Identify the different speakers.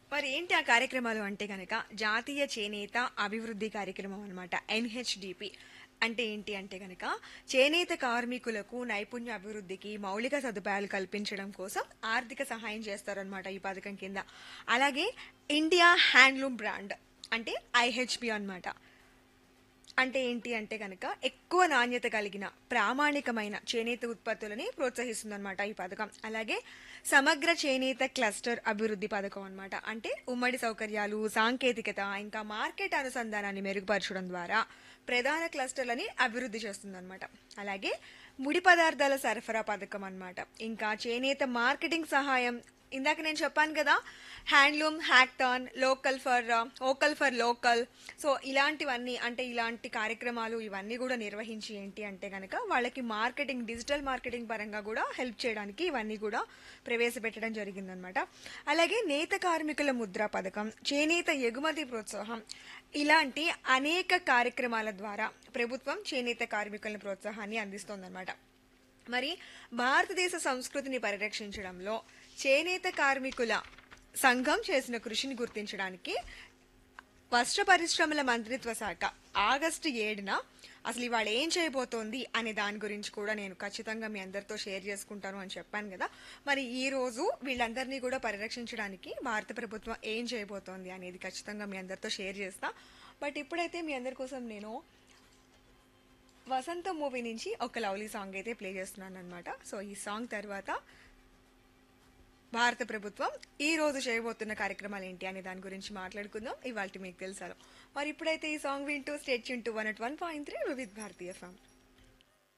Speaker 1: మరి ఏంటి ఆ కార్యక్రమాలు అంటే కనుక జాతీయ చేనేత అభివృద్ధి కార్యక్రమం అనమాట ఎన్హెచ్డిపి అంటే ఏంటి అంటే కనుక చేనేత కార్మికులకు నైపుణ్య అభివృద్ధికి మౌలిక సదుపాయాలు కల్పించడం కోసం ఆర్థిక సహాయం చేస్తారనమాట ఈ పథకం కింద అలాగే ఇండియా హ్యాండ్లూమ్ బ్రాండ్ అంటే ఐహెచ్పి అన్నమాట అంటే ఏంటి అంటే కనుక ఎక్కువ నాణ్యత కలిగిన ప్రామాణికమైన చేనేత ఉత్పత్తులని ప్రోత్సహిస్తుందన్నమాట ఈ పథకం అలాగే సమగ్ర చేనేత క్లస్టర్ అభివృద్ధి పథకం అన్నమాట అంటే ఉమ్మడి సౌకర్యాలు సాంకేతికత ఇంకా మార్కెట్ అనుసంధానాన్ని మెరుగుపరచడం ద్వారా ప్రధాన క్లస్టర్లని అభివృద్ధి చేస్తుందన్నమాట అలాగే ముడి పదార్థాల సరఫరా పథకం అన్నమాట ఇంకా చేనేత మార్కెటింగ్ సహాయం ఇందాక నేను చెప్పాను కదా handloom hackathon local for vocal for local so ఇలాంటివన్నీ అంటే ఇలాంటి కార్యక్రమాలు ఇవన్నీ కూడా నిర్వహించి ఏంటి అంటే కనుక వాళ్ళకి మార్కెటింగ్ డిజిటల్ మార్కెటింగ్ పరంగా కూడా హెల్ప్ చేయడానికి ఇవన్నీ కూడా ప్రవేశపెట్టడం జరిగిందనమాట అలాగే నేత కార్మికుల ముద్ర పథకం చేనేత ఎగుమతి ప్రోత్సాహం ఇలాంటి అనేక కార్యక్రమాల ద్వారా ప్రభుత్వం చేనేత కార్మికుల ప్రోత్సాహాన్ని అందిస్తోందన్నమాట మరి భారతదేశ సంస్కృతిని పరిరక్షించడంలో చేనేత కార్మికుల సంఘం చేసిన కృషిని గుర్తించడానికి వస్త్ర పరిశ్రమల మంత్రిత్వ శాఖ ఆగస్టు ఏడున అసలు ఇవాళ ఏం చేయబోతోంది అనే దాని గురించి కూడా నేను ఖచ్చితంగా మీ అందరితో షేర్ చేసుకుంటాను అని చెప్పాను కదా మరి ఈ రోజు వీళ్ళందరినీ కూడా పరిరక్షించడానికి భారత ప్రభుత్వం ఏం చేయబోతోంది అనేది ఖచ్చితంగా మీ అందరితో షేర్ చేస్తా బట్ ఇప్పుడైతే మీ అందరి కోసం నేను వసంత మూవీ నుంచి ఒక లవ్లీ సాంగ్ అయితే ప్లే చేస్తున్నాను అనమాట సో ఈ సాంగ్ తర్వాత భారత ప్రభుత్వం ఈ రోజు చేయబోతున్న కార్యక్రమాలు ఏంటి అనే దాని గురించి మాట్లాడుకుందాం ఇవాళ మీకు తెలుసాను మరి ఇప్పుడైతే ఈ సాంగ్ వింటూ స్టేట్ చింటూ వన్ అట్ one point three Vividh Bharati form